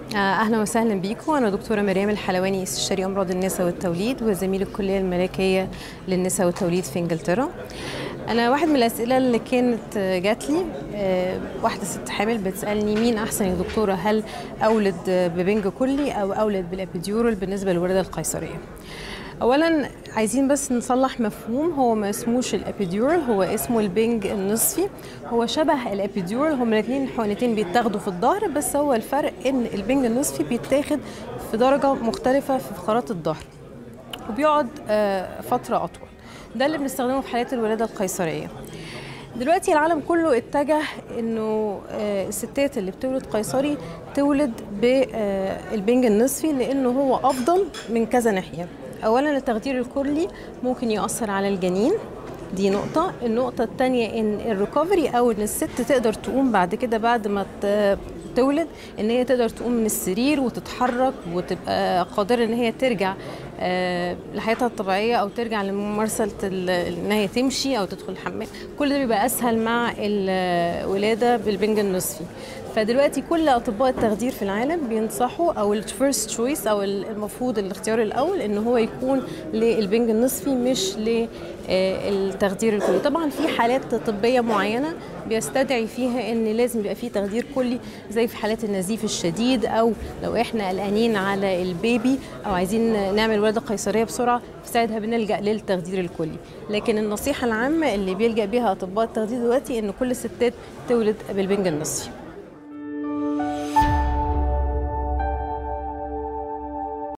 اهلا وسهلا بيكم انا دكتوره مريم الحلواني استشاري امراض النساء والتوليد وزميل الكليه الملكيه للنساء والتوليد في انجلترا انا واحد من الاسئله اللي كانت جات لي واحده ست حامل بتسالني مين احسن يا دكتوره هل اولد ببنج كلي او اولد بالابيديورال بالنسبه للولاده القيصريه اولا عايزين بس نصلح مفهوم هو ما اسموش الابيديورال هو اسمه البنج النصفي هو شبه الابيديورال هما الاثنين حقنتين بيتاخدوا في الظهر بس هو الفرق ان البنج النصفي بيتاخد في درجه مختلفه في فقرات الظهر وبيقعد فتره اطول ده اللي بنستخدمه في حالات الولاده القيصريه دلوقتي العالم كله اتجه انه الستات اللي بتولد قيصري تولد بالبنج النصفي لانه هو افضل من كذا ناحيه اولا التخدير الكلي ممكن ياثر على الجنين دي نقطة، النقطة الثانية إن الريكفري أو إن الست تقدر تقوم بعد كده بعد ما تولد إن هي تقدر تقوم من السرير وتتحرك وتبقى قادرة إن هي ترجع لحياتها الطبيعية أو ترجع لممارسة إن هي تمشي أو تدخل الحمام، كل ده بيبقى أسهل مع الولادة بالبنج النصفي. فدلوقتي كل اطباء التخدير في العالم بينصحوا او الفيرست تشويس او المفروض الاختيار الاول ان هو يكون للبنج النصفي مش للتخدير الكلي طبعا في حالات طبيه معينه بيستدعي فيها ان لازم يبقى في تخدير كلي زي في حالات النزيف الشديد او لو احنا قلقانين على البيبي او عايزين نعمل ولاده قيصريه بسرعه في ساعتها بنلجا للتخدير الكلي لكن النصيحه العامه اللي بيلجا بيها اطباء التخدير دلوقتي ان كل الستات تولد بالبنج النصفي